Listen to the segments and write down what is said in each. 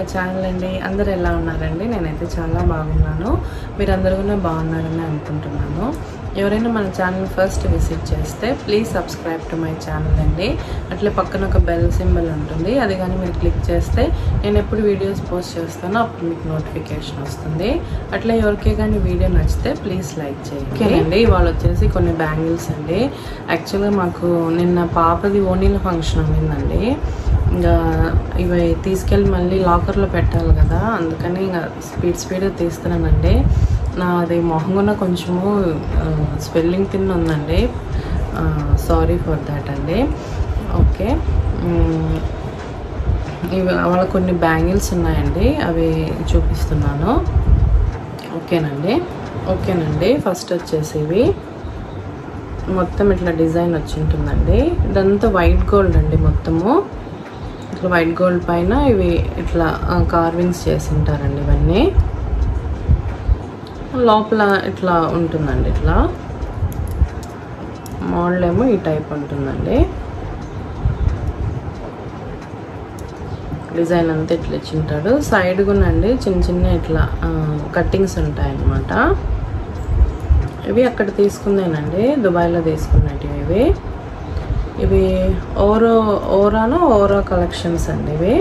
my channel అండి అందరు ఎలా ఉన్నారండి నేనైతే చాలా బాగున్నాను మీరు అందరూ కూడా బాగున్నారని అనుకుంటున్నాను ఎవరైనా మన ఛానల్ ఫస్ట్ విజిట్ చేస్తే please subscribe to my channel అండి అట్లే పక్కన ఒక బెల్ సింబల్ ఉంటుంది అది కానీ మీరు క్లిక్ చేస్తే నేను ఎప్పుడు వీడియోస్ పోస్ట్ చేస్తానో అప్పుడు మీకు నోటిఫికేషన్ వస్తుంది అట్లా ఎవరికే కానీ వీడియో నచ్చితే ప్లీజ్ లైక్ చేయండి అండి ఇవాళ వచ్చేసి కొన్ని బ్యాంగిల్స్ అండి యాక్చువల్గా మాకు నిన్న పాపది ఓనీల ఫంక్షన్ ఉండిందండి ఇంకా ఇవి తీసుకెళ్ళి మళ్ళీ లాకర్లో పెట్టాలి కదా అందుకని ఇంకా స్పీడ్ స్పీడ్గా తీస్తున్నానండి నాది మొహం కూడా కొంచెము స్వెల్లింగ్ తిన్న ఉందండి సారీ ఫర్ దాట్ అండి ఓకే మ్, ఇవి వాళ్ళ కొన్ని బ్యాంగిల్స్ ఉన్నాయండి అవి చూపిస్తున్నాను ఓకేనండి ఓకేనండి ఫస్ట్ వచ్చేసి ఇవి మొత్తం ఇట్లా డిజైన్ వచ్చి ఉంటుందండి ఇదంతా వైట్ గోల్డ్ అండి మొత్తము ఇట్లా వైట్ గోల్డ్ పైన ఇవి ఇట్లా కార్వింగ్స్ చేసి ఉంటారండి ఇవన్నీ లోపల ఇట్లా ఉంటుందండి ఇట్లా మోడల్ ఏమో ఈ టైప్ ఉంటుందండి డిజైన్ అంతా ఇట్లా ఇచ్చింటాడు సైడ్ కూడా అండి చిన్న చిన్న ఇట్లా కట్టింగ్స్ ఉంటాయన్నమాట ఇవి అక్కడ తీసుకుందేనండి దుబాయ్లో తీసుకున్నట్టు ఇవి ఇవి ఓరో ఓరానో ఓరో కలెక్షన్స్ అండి ఇవి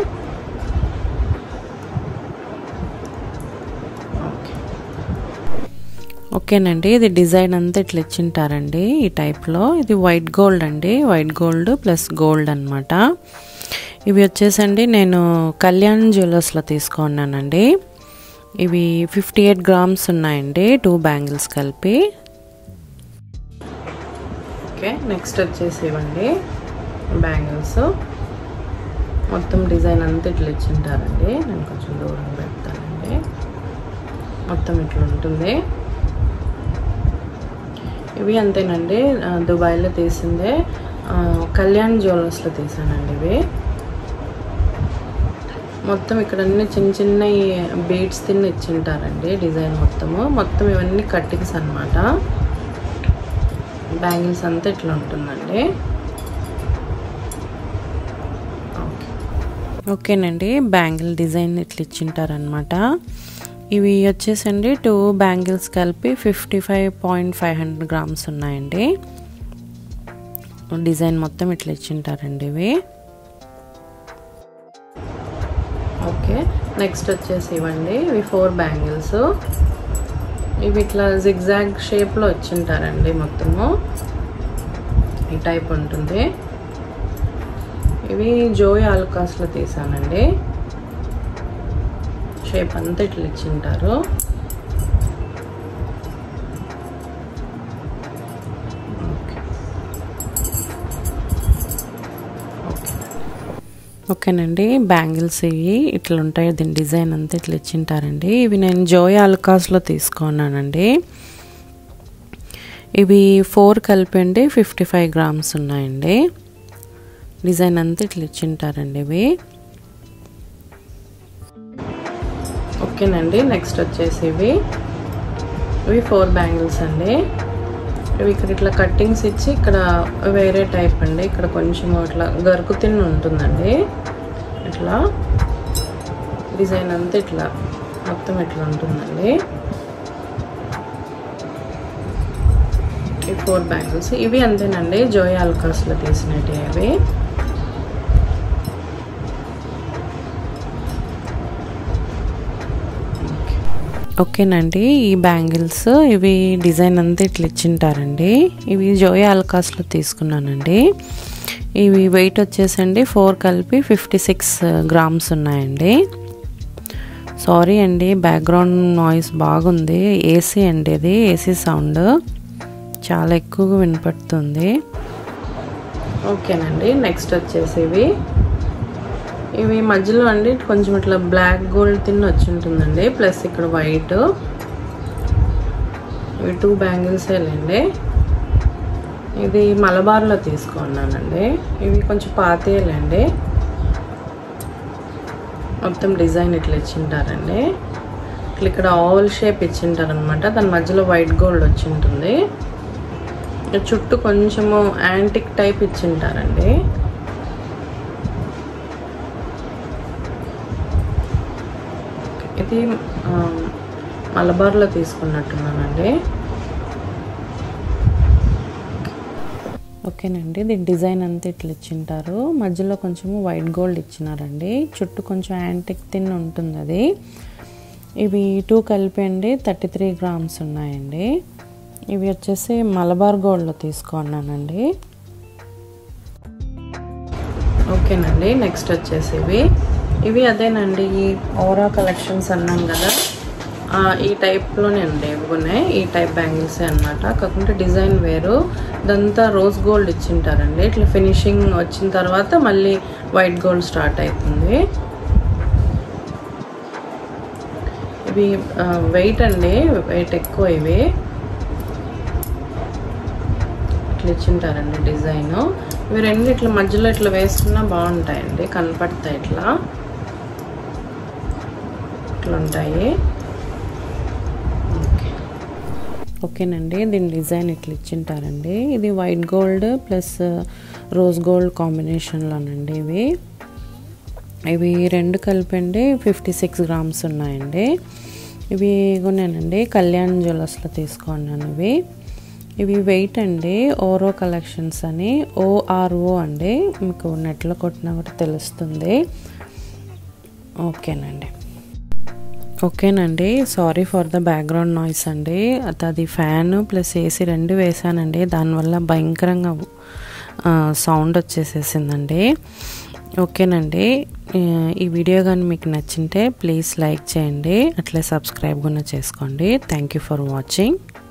ఓకే ఓకేనండి ఇది డిజైన్ అంతా ఇట్లా ఇచ్చింటారండి ఈ టైప్లో ఇది వైట్ గోల్డ్ అండి వైట్ గోల్డ్ ప్లస్ గోల్డ్ అనమాట ఇవి వచ్చేసండి నేను కళ్యాణ్ జ్యువెలర్స్లో తీసుకున్నానండి ఇవి ఫిఫ్టీ ఎయిట్ గ్రామ్స్ ఉన్నాయండి టూ బ్యాంగిల్స్ కలిపి ఓకే నెక్స్ట్ వచ్చేసి ఇవ్వండి బ్యాంగిల్స్ మొత్తం డిజైన్ అంతా ఇట్లా ఇచ్చింటారండి నేను కొంచెం దూరం పెడతానండి మొత్తం ఇట్లా ఉంటుంది ఇవి అంతేనండి ఆ, దుబాయ్లో తీసిందే ఆ, కళ్యాణ్ జ్యువెలర్స్లో తీసానండి ఇవి మొత్తం ఇక్కడ అన్ని చిన్న చిన్న బీడ్స్ తిన్న ఇచ్చింటారండి డిజైన్ మొత్తము మొత్తం ఇవన్నీ కట్టింగ్స్ అనమాట బ్యాంగిల్స్ అంతా ఇట్లా ఉంటుందండి ఓకే ఓకేనండి బ్యాంగిల్ డిజైన్ ఇట్లా ఇచ్చింటారనమాట ఇవి వచ్చేసండి టూ బ్యాంగిల్స్ కలిపి fifty five point five hundred grams ఉన్నాయండి డిజైన్ మొత్తం ఇట్లా ఇచ్చింటారండి ఇవి ఓకే నెక్స్ట్ వచ్చేసి ఇవ్వండి ఇవి ఫోర్ బ్యాంగిల్స్ ఇవి ఇట్లా జిగ్జాగ్ షేప్లో వచ్చింటారండి మొత్తము ఈ టైప్ ఉంటుంది ఇవి జోయ్ ఆల్కాస్లో తీసానండి షేప్ అంతా ఇట్లా ఇచ్చింటారు ఓకే ఓకేనండి బ్యాంగిల్స్ ఇవి ఇట్లా ఉంటాయి దీని డిజైన్ అంతా ఇట్లా ఇచ్చింటారండి ఇవి నేను జోయ్ ఆల్కాస్లో తీసుకున్నానండి ఇవి ఫోర్ కలిపి అండి ఫిఫ్టీ ఫైవ్ గ్రామ్స్ ఉన్నాయండి డిజైన్ అంతా ఇట్లా ఇచ్చింటారండి ఇవి ఓకేనండి నెక్స్ట్ వచ్చేసి ఇవి ఇవి ఫోర్ బ్యాంగిల్స్ అండి ఇవి ఇక్కడ ఇట్లా కట్టింగ్స్ ఇచ్చి ఇక్కడ వేరే టైప్ అండి ఇక్కడ కొంచెం ఇట్లా గరుకు తిన్న ఉంటుందండి ఇట్లా డిజైన్ అంతా ఇట్లా మొత్తం ఇట్లా ఉంటుందండి ఈ ఫోర్ బ్యాంగిల్స్ ఇవి అంతేనండి జోయ్ ఆల్కాస్లో తీసినట్టు ఇవి ఓకేనండి ఈ బ్యాంగిల్స్ ఇవి డిజైన్ అంతా ఇట్లా ఇచ్చింటారండి ఇవి జోయా అల్కాస్లో తీసుకున్నానండి ఇవి వెయిట్ వచ్చేసండి ఫోర్ కలిపి ఫిఫ్టీ సిక్స్ గ్రామ్స్ ఉన్నాయండి సారీ అండి బ్యాక్గ్రౌండ్ నాయిస్ బాగుంది ఏసీ అండి ఇది ఏసీ సౌండ్ చాలా ఎక్కువగా వినపడుతుంది ఓకేనండి నెక్స్ట్ వచ్చేసి ఇవి ఇవి మధ్యలో అండి కొంచెం ఇట్లా బ్లాక్ గోల్డ్ తిన్న వచ్చి ఉంటుందండి ప్లస్ ఇక్కడ వైట్ ఇవి టూ బ్యాంగిల్స్ లేండి ఇది మలబార్లో తీసుకున్నానండి ఇవి కొంచెం పాతేయాలండి మొత్తం డిజైన్ ఇట్లా ఇచ్చింటారండి ఇట్లా ఇక్కడ ఆవల్ షేప్ ఇచ్చింటారనమాట దాని మధ్యలో వైట్ గోల్డ్ వచ్చి ఉంటుంది చుట్టూ కొంచెము యాంటిక్ టైప్ ఇచ్చింటారండి ఇది ఆ, మలబార్లో తీసుకున్నట్టున్నానండి ఓకేనండి దీని డిజైన్ అంతా ఇట్లా ఇచ్చింటారు మధ్యలో కొంచెము వైట్ గోల్డ్ ఇచ్చినారండి చుట్టూ కొంచెం యాంటిక్ తిన్ ఉంటుంది అది ఇవి టూ కలిపి అండి థర్టీ త్రీ గ్రామ్స్ ఉన్నాయండి ఇవి వచ్చేసి మలబార్ గోల్డ్లో తీసుకున్నానండి ఓకేనండి నెక్స్ట్ వచ్చేసి ఇవి ఇవి అదేనండి ఈ ఓరా కలెక్షన్స్ అన్నాం కదా ఆ, ఈ టైప్లోనే అండి ఇవి ఉన్నాయి ఈ టైప్ బ్యాంగిల్స్ అనమాట కాకుంటే డిజైన్ వేరు ఇదంతా రోజ్ గోల్డ్ ఇచ్చింటారండి ఇట్లా ఫినిషింగ్ వచ్చిన తర్వాత మళ్ళీ వైట్ గోల్డ్ స్టార్ట్ అవుతుంది ఇవి వెయిట్ అండి వెయిట్ ఎక్కువ ఇవి ఇట్లా ఇచ్చింటారండి డిజైన్ ఇవి రెండు ఇట్లా మధ్యలో ఇట్లా వేసుకున్నా బాగుంటాయండి కనపడతాయి ఇట్లా ఇట్లా ఉంటాయి ఓకే ఓకేనండి దీని డిజైన్ ఇట్లా ఇచ్చింటారండి ఇది white gold plus rose gold కాంబినేషన్లోనండి ఇవి ఇవి రెండు కలిపండి ఫిఫ్టీ సిక్స్ గ్రామ్స్ ఉన్నాయండి ఇవి కొన్నానండి కళ్యాణ్ జ్యువెలర్స్లో తీసుకున్నాను ఇవి ఇవి వెయిట్ అండి ఓరో కలెక్షన్స్ అని ఓఆర్ఓ అండి మీకు నెట్లో కొట్టినా కూడా తెలుస్తుంది ఓకేనండి ఓకేనండి sorry for the background noise అండి అది అది ఫ్యాన్ ప్లస్ ఏసీ రెండు వేసానండి దానివల్ల భయంకరంగా సౌండ్ వచ్చేసేసిందండి ఓకేనండి ఈ వీడియో కానీ మీకు నచ్చింటే ప్లీజ్ లైక్ చేయండి అట్లే సబ్స్క్రైబ్ కూడా చేసుకోండి థ్యాంక్ యూ ఫర్ వాచింగ్